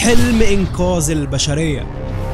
حلم إنقاذ البشرية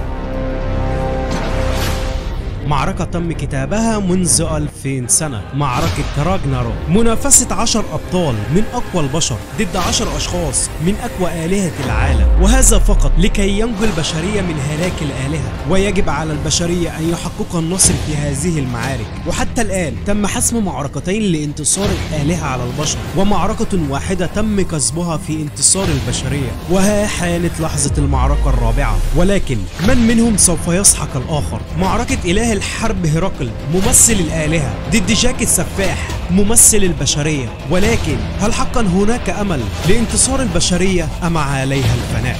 معركة تم كتابها منذ 2000 سنة معركة راجناروك منافسة 10 أبطال من أقوى البشر ضد 10 أشخاص من أقوى آلهة العالم وهذا فقط لكي ينجو البشرية من هلاك الآلهة ويجب على البشرية أن يحققوا النصر في هذه المعارك وحتى الآن تم حسم معركتين لانتصار الآلهة على البشر ومعركة واحدة تم كسبها في انتصار البشرية وها حانت لحظة المعركة الرابعة ولكن من منهم سوف يسحق الآخر معركة إله الحرب هرقل ممثل الآلهة ضد جاك السفاح ممثل البشرية ولكن هل حقا هناك أمل لانتصار البشرية أم عليها الفناء؟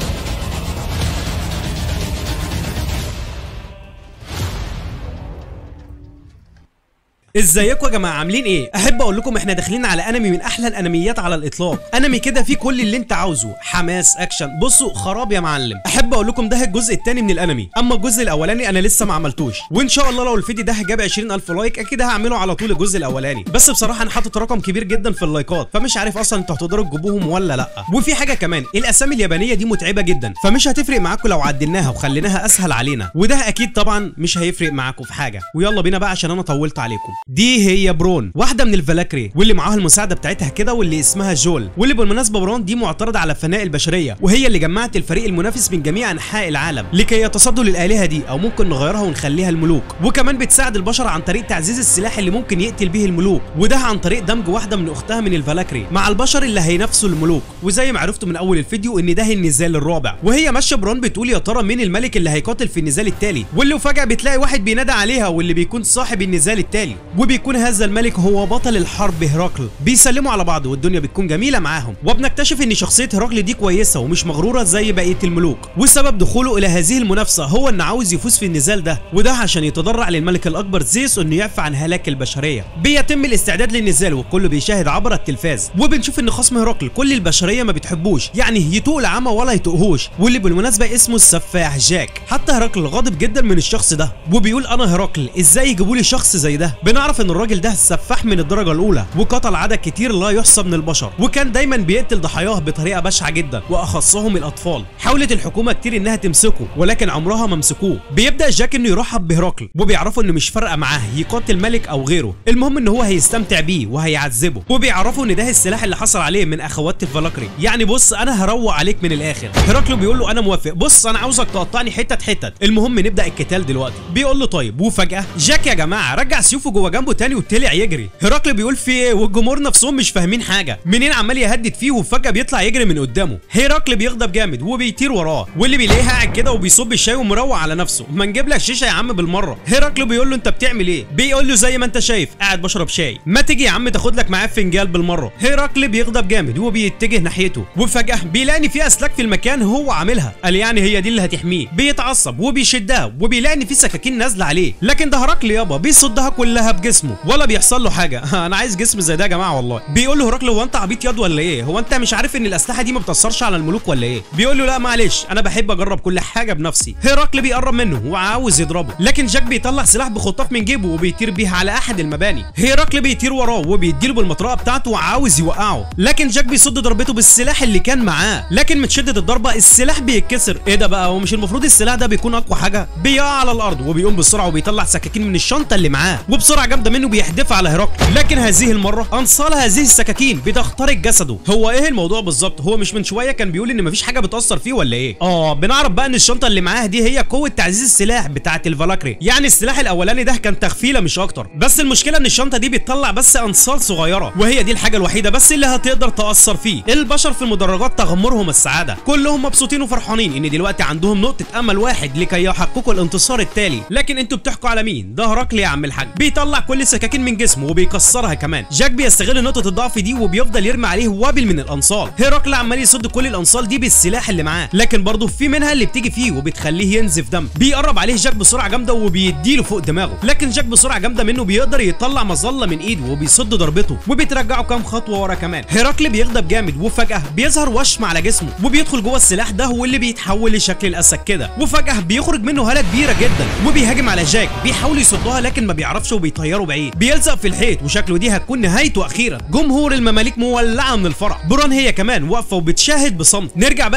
ازيكم يا جماعه عاملين ايه احب اقول لكم احنا داخلين على انمي من احلى الانميات على الاطلاق انمي كده فيه كل اللي انت عاوزه حماس اكشن بصوا خراب يا معلم احب اقول لكم ده الجزء الثاني من الانمي اما الجزء الاولاني انا لسه ما عملتوش وان شاء الله لو الفيديو ده جاب 20000 لايك اكيد هعمله على طول الجزء الاولاني بس بصراحه انا حاطط رقم كبير جدا في اللايكات فمش عارف اصلا انتوا هتقدروا تجيبوهم ولا لا وفي حاجه كمان الاسامي اليابانيه دي متعبه جدا فمش هتفرق معاكم لو عدلناها وخليناها اسهل علينا وده اكيد طبعا مش هيفرق معاكم في حاجه ويلا بينا بقى عشان انا طولت عليكم دي هي برون واحده من الفلاكري واللي معاها المساعده بتاعتها كده واللي اسمها جول واللي بالمناسبه برون دي معترضه على فناء البشريه وهي اللي جمعت الفريق المنافس من جميع انحاء العالم لكي يتصدوا للالهه دي او ممكن نغيرها ونخليها الملوك وكمان بتساعد البشر عن طريق تعزيز السلاح اللي ممكن يقتل به الملوك وده عن طريق دمج واحده من اختها من الفلاكري مع البشر اللي هينافسوا الملوك وزي ما عرفتوا من اول الفيديو ان ده النزال الرابع وهي ماشيه برون بتقول يا ترى مين الملك اللي هيقاتل في النزال التالي واللي فجاه بتلاقي واحد بينادى عليها واللي بيكون صاحب النزال التالي وبيكون هذا الملك هو بطل الحرب هرقل بيسلموا على بعض والدنيا بتكون جميله معاهم وبنكتشف ان شخصيه هرقل دي كويسه ومش مغروره زي بقيه الملوك وسبب دخوله الى هذه المنافسه هو ان عاوز يفوز في النزال ده وده عشان يتضرع للملك الاكبر زيس انه يعفى عن هلاك البشريه بيتم الاستعداد للنزال والكل بيشاهد عبر التلفاز وبنشوف ان خصم هرقل كل البشريه ما بتحبوش يعني يطوق العمى ولا يطوقهوش واللي بالمناسبه اسمه السفاح جاك حتى هرقل غاضب جدا من الشخص ده وبيقول انا هرقل ازاي يجيبوا لي شخص زي ده بنعرف ان الراجل ده سفاح من الدرجه الاولى وقتل عدد كتير لا يحصى من البشر وكان دايما بيقتل ضحاياه بطريقه بشعه جدا واخصهم الاطفال حاولت الحكومه كتير انها تمسكه ولكن عمرها ما مسكوه بيبدا جاك انه يرحب بهرقل وبيعرفوا انه مش فارقه معاه يقاتل ملك او غيره المهم ان هو هيستمتع بيه وهيعذبه وبيعرفوا ان ده السلاح اللي حصل عليه من اخوات الفلاكري يعني بص انا هروق عليك من الاخر هرقل بيقول له انا موافق بص انا عاوزك تقطعني حتت حتت المهم نبدا القتال دلوقتي بيقول له طيب وفجاه جاك يا جماعه رجع سيوفه جوه جنبه تاني وطلع يجري هرقل بيقول في ايه والجمهور نفسهم مش فاهمين حاجه منين عمال يهدد فيه وفجاه بيطلع يجري من قدامه هرقل بيغضب جامد وبيطير وراه واللي بيلاقيه قاعد كده وبيصب الشاي ومروق على نفسه ما نجيب لك شيشه يا عم بالمره هرقل بيقول له انت بتعمل ايه بيقول له زي ما انت شايف قاعد بشرب شاي ما تيجي يا عم تاخد لك معاه فنجان بالمره هرقل بيغضب جامد وبيتجه ناحيته وفجاه بيلاقي إن في اسلاك في المكان هو عاملها قال يعني هي دي اللي هتحميه بيتعصب وبيشدها وبيلاقي ان في سكاكين نازله عليه لكن ده هرقل يابا بيصدها كلها بجسمه ولا بيحصل له حاجه انا عايز جسم زي ده يا جماعه والله بيقول له هرقل هو انت عبيط ياض ولا ايه هو انت مش عارف ان الاسلحه دي ما بتاثرش على الملوك ولا ايه بيقول له لا معلش انا بحب اجرب كل حاجه بنفسي هرقل بيقرب منه وعاوز يضربه لكن جاك بيطلع سلاح بخطاف من جيبه وبيطير بيها على احد المباني هرقل بيطير وراه وبيديله بالمطرقه بتاعته وعاوز يوقعه لكن جاك بيصد ضربته بالسلاح اللي كان معاه لكن من شده الضربه السلاح بيتكسر ايه ده بقى هو مش المفروض السلاح ده بيكون اقوى حاجه بيقع على الارض وبيقوم بسرعه وبيطلع سكاكين من الشنطه اللي معاه وبسرعه جامده منه بيحدفها على هرقل لكن هذه المره انصال هذه السكاكين بتخترق جسده هو ايه الموضوع بالظبط هو مش من شويه كان بيقول ان مفيش حاجه بتاثر فيه ولا ايه اه بنعرف بقى ان الشنطه اللي معاه دي هي قوه تعزيز السلاح بتاعه الفلاكري يعني السلاح الاولاني ده كان تخفيله مش اكتر بس المشكله ان الشنطه دي بتطلع بس انصال صغيره وهي دي الحاجه الوحيده بس اللي هتقدر تاثر فيه البشر في المدرجات تغمرهم السعاده كلهم مبسوطين وفرحانين ان دلوقتي عندهم نقطه امل واحد لكي يحققوا الانتصار التالي لكن انتوا بتحكوا على مين ده هرقل يا عم الحاج بيطلع كل السكاكين من جسمه وبيكسرها كمان جاك بيستغل نقطه الضعف دي وبيفضل يرمي عليه وابل من الانصال هرقل عمال يصد كل الانصال دي بالسلاح اللي معاه لكن برضه في منها اللي بتيجي فيه وبتخليه ينزف دم بيقرب عليه جاك بسرعه جامده وبيديله فوق دماغه لكن جاك بسرعه جامده منه بيقدر يطلع مظله من ايده وبيصد ضربته وبترجعه كام خطوه ورا كمان هرقل بيغضب جامد وفجاه بيظهر وشم على جسمه وبيدخل جوه السلاح ده واللي بيتحول لشكل الاسد كده وفجاه بيخرج منه هاله كبيره جدا وبيهاجم على جاك بيحاول يصدها لكن ما بيعرفش وبيطيره بعيد بيلزق في الحيط وشكله دي هتكون نهايته اخيرا جمهور المماليك مولعه من الفرح بران هي كمان واقفه وبتشاهد بصمت نرجع بقى لجاك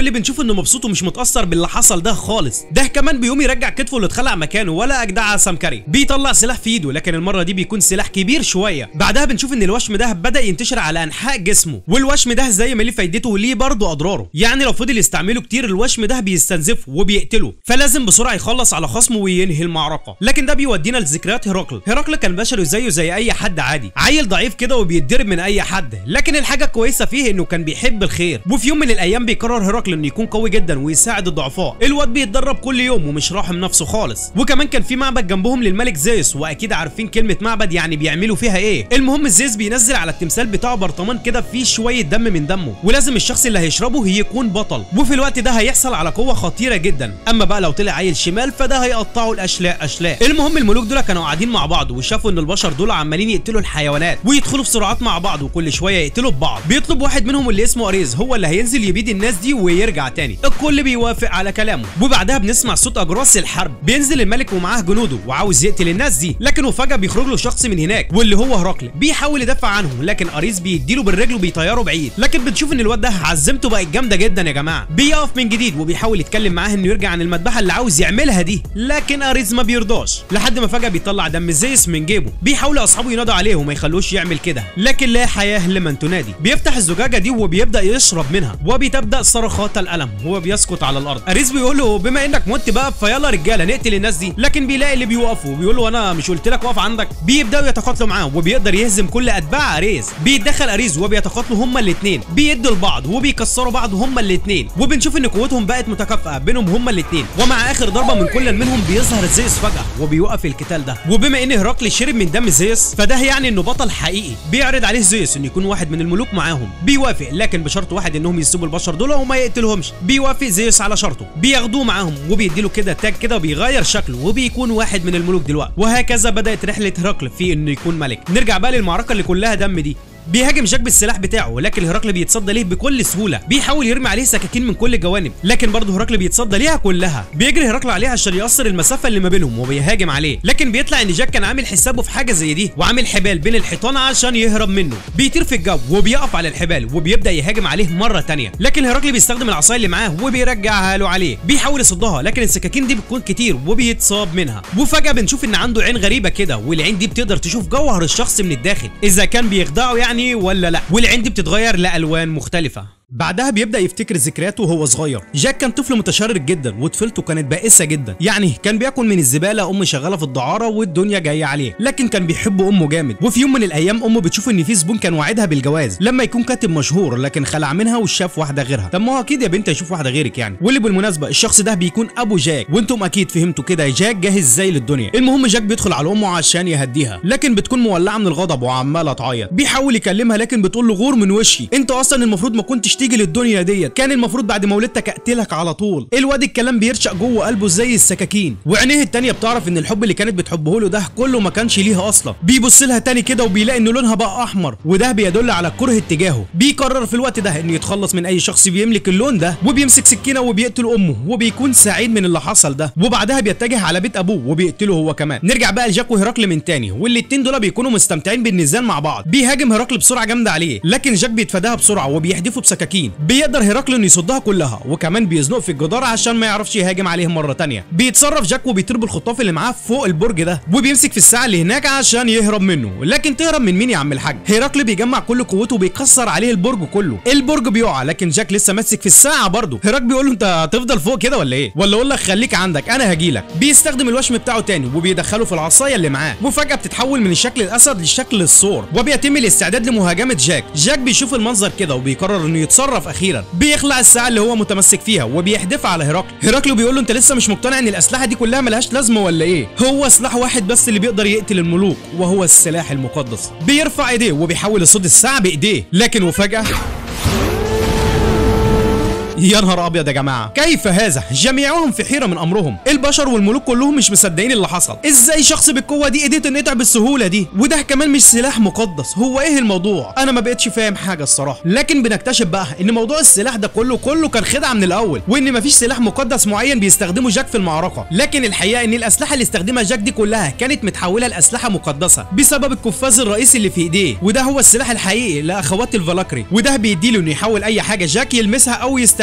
واللي بنشوف انه مبسوط ومش متاثر باللي حصل ده خالص ده كمان بيقوم يرجع كتفه اللي اتخلع مكانه ولا اجدع سام كاري بيطلع سلاح في ايده لكن المره دي بيكون سلاح كبير شويه بعدها بنشوف ان الوشم ده بدا ينتشر على انحاء جسمه والوشم ده زي ما ليه فايدته ليه برضه اضراره يعني لو فضل يستعمله كتير الوشم ده بيستنزفه وبيقتله فلازم بسرعه يخلص على خصمه وينهي المعركه لكن ده بيودينا لذكريات هرقل هرقل كان بشري زيه زي اي حد عادي عيل ضعيف كده وبيتضرب من اي حد لكن الحاجه الكويسه فيه انه كان بيحب الخير وفي يوم من الايام بيقرر هرقل انه يكون قوي جدا ويساعد الضعفاء الواد بيتدرب كل يوم ومش راحم نفسه خالص وكمان كان في معبد جنبهم للملك زيوس واكيد عارفين كلمه معبد يعني بيعملوا فيها ايه المهم زيوس بينزل على التمثال بتاعه برطمان كده فيه شويه دم من دمه ولازم الشخص اللي هيشربه يكون بطل وفي الوقت ده هيحصل على قوه خطيره جدا اما بقى لو طلع عيل شمال فده هيقطعه الاشلاء اشلاء المهم الملوك دول كانوا قاعدين مع بعض وشافوا ان البشر دول عمالين يقتلوا الحيوانات ويدخلوا في صراعات مع بعض وكل شويه يقتلوا ببعض بيطلب واحد منهم اللي اسمه اريز هو اللي هينزل يبيد الناس دي ويرجع تاني الكل بيوافق على كلامه وبعدها بنسمع صوت اجراس الحرب بينزل الملك ومعاه جنوده وعاوز يقتل الناس دي لكن وفجاه بيخرج له شخص من هناك واللي هو هرقل بيحاول يدافع عنهم لكن اريز بيديله بالرجل وبيطيره بعيد لكن بنشوف ان الواد ده عزمته بقت جامده جدا يا جماعه بيقف من جديد وبيحاول يتكلم معاه انه يرجع عن المذبحه اللي عاوز يعملها دي لكن اريز ما بيرضاش لحد ما فجاه بيطلع دم زيس من جيبه بيحاول اصحابه ينادوا عليه وما يخلوش يعمل كده لكن لا حياه لمن تنادي بيفتح الزجاجه دي وبيبدا يشرب منها وبتبدا صرخات الالم وهو بيسقط على الارض اريز بيقول له بما انك مت بقى فيلا رجاله نقتل الناس دي لكن بيلاقي اللي بيوقفوا وبيقول له انا مش قلت لك اقف عندك بيبداوا يتقاتلوا معاه وبيقدر يهزم كل اتباع اريز بيتدخل اريز وبيتقاتلوا هما الاثنين بيدوا لبعض وبيكسروا بعض هما الاثنين وبنشوف ان قوتهم بقت متكافئه بينهم هما الاثنين ومع اخر ضربه من كل منهم بيظهر زيوس فجاه وبيوقف القتال ده وبما ان هرقل شرب من دم زيوس فده يعني انه بطل حقيقي بيعرض عليه زيوس انه يكون واحد من الملوك معاهم بيوافق لكن بشرط واحد انهم يسيبوا البشر دول وما يقتلهمش بيوافق زيوس على شرطه بياخدوه معاهم وبيديله كده تاج كده وبيغير شكله وبيكون واحد من الملوك دلوقتي وهكذا بدات رحله هرقل في انه يكون ملك نرجع بقى للمعركه اللي كلها دم دي بيهاجم جاك بالسلاح بتاعه لكن هرقل بيتصدى ليه بكل سهوله بيحاول يرمي عليه سكاكين من كل الجوانب لكن برضه هرقل بيتصدى ليها كلها بيجري هرقل عليه عشان يقصر المسافه اللي ما بينهم وبيهاجم عليه لكن بيطلع ان جاك كان عامل حسابه في حاجه زي دي وعامل حبال بين الحيطان عشان يهرب منه بيطير في الجو وبيقف على الحبال وبيبدا يهاجم عليه مره تانية لكن هرقل بيستخدم العصايه اللي معاه وبيرجعها له عليه بيحاول يصدها لكن السكاكين دي بتكون كتير وبيتصاب منها وفجاه بنشوف ان عنده عين غريبه كده والعين دي بتقدر تشوف جوهر الشخص من الداخل اذا كان بيخدعه يعني ولا لا والعين دي بتتغير لالوان مختلفه بعدها بيبدا يفتكر ذكرياته وهو صغير جاك كان طفل متشرد جدا وطفولته كانت بائسه جدا يعني كان بياكل من الزباله امه شغاله في الدعاره والدنيا جايه عليه لكن كان بيحب امه جامد وفي يوم من الايام امه بتشوف ان في زبون كان واعدها بالجواز لما يكون كاتب مشهور لكن خلع منها وشاف واحده غيرها طب ما هو اكيد يا بنت هيشوف واحده غيرك يعني واللي بالمناسبه الشخص ده بيكون ابو جاك وانتم اكيد فهمتوا كده جاك جاهز ازاي للدنيا المهم جاك بيدخل على امه عشان يهديها لكن بتكون مولعه من الغضب وعماله تعيط بيحاول يكلمها لكن بتقول له غور من وشي انت اصلا المفروض ما كنتش تيجي للدنيا دي ديت كان المفروض بعد ما ولدتك اقتلك على طول الواد الكلام بيرشق جوه قلبه زي السكاكين وعينيه التانية بتعرف ان الحب اللي كانت بتحبه له ده كله ما كانش ليها اصلا بيبص لها تاني كده وبيلاقي ان لونها بقى احمر وده بيدل على الكره اتجاهه بيقرر في الوقت ده انه يتخلص من اي شخص بيملك اللون ده وبيمسك سكينه وبيقتل امه وبيكون سعيد من اللي حصل ده وبعدها بيتجه على بيت ابوه وبيقتله هو كمان نرجع بقى لجاك وهرقل من تاني والاتنين دول بيكونوا مستمتعين بالنزال مع بعض بيهاجم هرقل بسرعه جامده عليه لكن جاك بيتفاداها بسرعه وبيحدفه بسكاكين بيقدر هرقل انه يصدها كلها وكمان بيزنق في الجدار عشان ما يعرفش يهاجم عليهم مره تانية بيتصرف جاك وبيطير بالخطاف اللي معاه فوق البرج ده وبيمسك في الساعه اللي هناك عشان يهرب منه لكن تهرب من مين يا عم الحاج هرقل بيجمع كل قوته وبيكسر عليه البرج كله البرج بيقع لكن جاك لسه ماسك في الساعه برضه هرقل بيقول له انت هتفضل فوق كده ولا ايه ولا اقول لك خليك عندك انا هجيلك بيستخدم الوشم بتاعه تاني وبيدخله في العصايه اللي معاه وفجاه بتتحول من الشكل الاسد للشكل الثور وبيتم الاستعداد لمهاجمه جاك جاك بيشوف المنظر كده وبيقرر انه يتصرف اخيرا بيخلع الساعه اللي هو متمسك فيها وبيحدفها على هرقل هرقل بيقول له انت لسه مش مقتنع ان الاسلحه دي كلها ملهاش لازمه ولا ايه هو سلاح واحد بس اللي بيقدر يقتل الملوك وهو السلاح المقدس بيرفع ايديه وبيحاول يصد الساعه بايديه لكن وفجاه يا نهار ابيض يا جماعه كيف هذا جميعهم في حيره من امرهم البشر والملوك كلهم مش مصدقين اللي حصل ازاي شخص بالقوه دي ايديه تنقطع بالسهوله دي وده كمان مش سلاح مقدس هو ايه الموضوع انا ما بقتش فاهم حاجه الصراحه لكن بنكتشف بقى ان موضوع السلاح ده كله كله كان خدعه من الاول وان مفيش سلاح مقدس معين بيستخدمه جاك في المعركه لكن الحقيقه ان الاسلحه اللي استخدمها جاك دي كلها كانت متحوله لاسلحه مقدسه بسبب القفاز الرئيسي اللي في ايديه وده هو السلاح الحقيقي لاخوات الفلاكري وده بيديله انه يحول اي حاجه جاك يلمسها او يستخدمها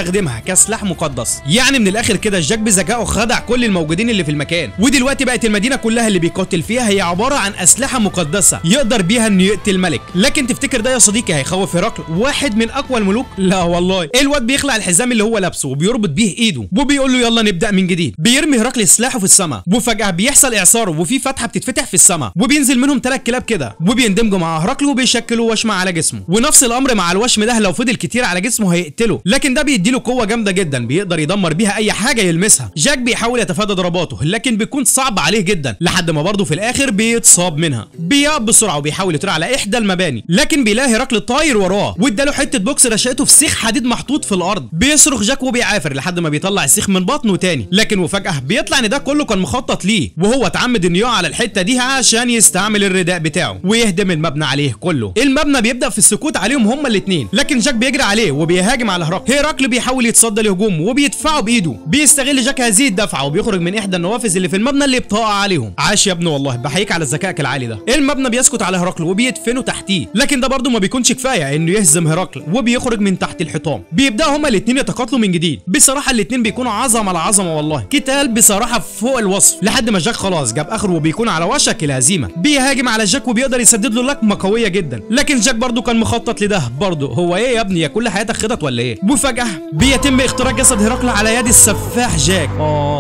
وبيستخدمها كسلاح مقدس يعني من الاخر كده جاك بذكائه خدع كل الموجودين اللي في المكان ودلوقتي بقت المدينه كلها اللي بيقاتل فيها هي عباره عن اسلحه مقدسه يقدر بيها انه يقتل الملك لكن تفتكر ده يا صديقي هيخوف هرقل واحد من اقوى الملوك لا والله الواد بيخلع الحزام اللي هو لابسه وبيربط بيه ايده وبيقول له يلا نبدا من جديد بيرمي هرقل سلاحه في السماء وفجاه بيحصل اعصار وفي فتحه بتتفتح في السماء وبينزل منهم ثلاث كلاب كده وبيندمجوا مع هرقل وبيشكلوا وشم على جسمه ونفس الامر مع الوشم ده لو فضل كتير على جسمه هيقتله لكن ده بيديله قوه جامده جدا بيقدر يدمر بيها اي حاجه يلمسها جاك بيحاول يتفادى ضرباته لكن بيكون صعب عليه جدا لحد ما برضه في الاخر بيتصاب منها بيقف بسرعه وبيحاول يطير على احدى المباني لكن بيلاقي هرقل طاير وراه واداله حته بوكس رشقته في سيخ حديد محطوط في الارض بيصرخ جاك وبيعافر لحد ما بيطلع السيخ من بطنه تاني لكن وفجاه بيطلع ان ده كله كان مخطط ليه وهو اتعمد انه يقع على الحته دي عشان يستعمل الرداء بتاعه ويهدم المبنى عليه كله المبنى بيبدا في السكوت عليهم هما الاثنين لكن جاك بيجري عليه وبيهاجم على هرقل هرقل بيحاول يتصدى لهجومه وبيدفعه بايده بيستغل جاك هذه الدفعه وبيخرج من احدى النوافذ اللي في المبنى اللي بتقع عليهم عاش يا ابني والله بحييك على ذكائك العالي ده المبنى بيسكت على هرقل وبيدفنه تحتيه لكن ده برضه ما بيكونش كفايه انه يهزم هرقل وبيخرج من تحت الحيطان بيبداوا هما الاثنين يتقاتلوا من جديد بصراحه الاثنين بيكونوا عظمه على عظمه والله قتال بصراحه فوق الوصف لحد ما جاك خلاص جاب اخره وبيكون على وشك الهزيمه بيهاجم على جاك وبيقدر يسدد له لكمه قويه جدا لكن جاك برضه كان مخطط لده برضه هو ايه يا ابني يا كل حياتك خطط ولا ايه وفجاه بيتم اختراق جسد هرقل على يد السفاح جاك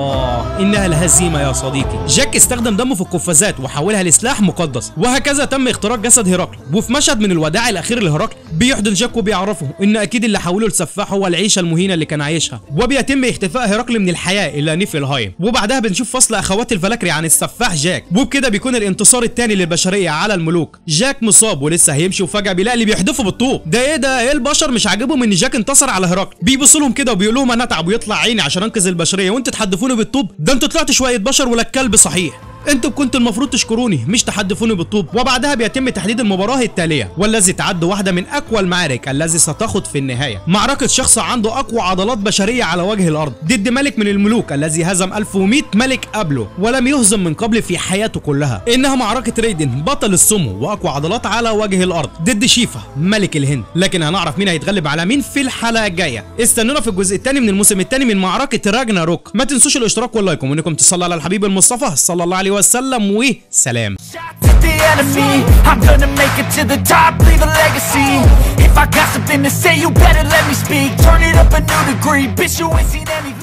اه انها الهزيمه يا صديقي جاك استخدم دمه في القفازات وحولها لسلاح مقدس وهكذا تم اختراق جسد هرقل وفي مشهد من الوداع الاخير لهرقل بيحضن جاك وبيعرفه ان اكيد اللي حوله لسفاح هو العيشه المهينه اللي كان عايشها وبيتم اختفاء هرقل من الحياه الى نيفلهايم وبعدها بنشوف فصل اخوات الفلاكري عن السفاح جاك وبكده بيكون الانتصار الثاني للبشريه على الملوك جاك مصاب ولسه هيمشي وفجاه بيلاقي اللي بيحدفه بالطوب ده ايه ده ايه البشر مش عاجبهم ان جاك انتصر على هرقل بيبص لهم كده وبيقول لهم انا اتعب ويطلع عيني عشان انقذ البشريه وانتوا تحدفوني بالطوب ده انتوا طلعتوا شويه بشر ولا الكلب صحيح انتوا كنتوا المفروض تشكروني مش تحدفوني بالطوب وبعدها بيتم تحديد المباراه التاليه والذي تعد واحده من اقوى المعارك الذي ستخط في النهايه معركه شخص عنده اقوى عضلات بشريه على وجه الارض ضد ملك من الملوك الذي هزم 1100 ملك قبله ولم يهزم من قبل في حياته كلها انها معركه ريدن بطل السمو واقوى عضلات على وجه الارض ضد شيفا ملك الهند لكن هنعرف مين هيتغلب على مين في الحلقه الجايه استنونا في الجزء الثاني من الموسم الثاني من معركه راجنا روك ما تنسوش الاشتراك واللايك وانكم تصلوا على الحبيب المصطفى صلى الله عليه وسلم وسلام to the enemy I'm gonna make it to the top, leave a legacy If I got something to say, you better let me speak Turn it up a new degree, bitch, you ain't seen anything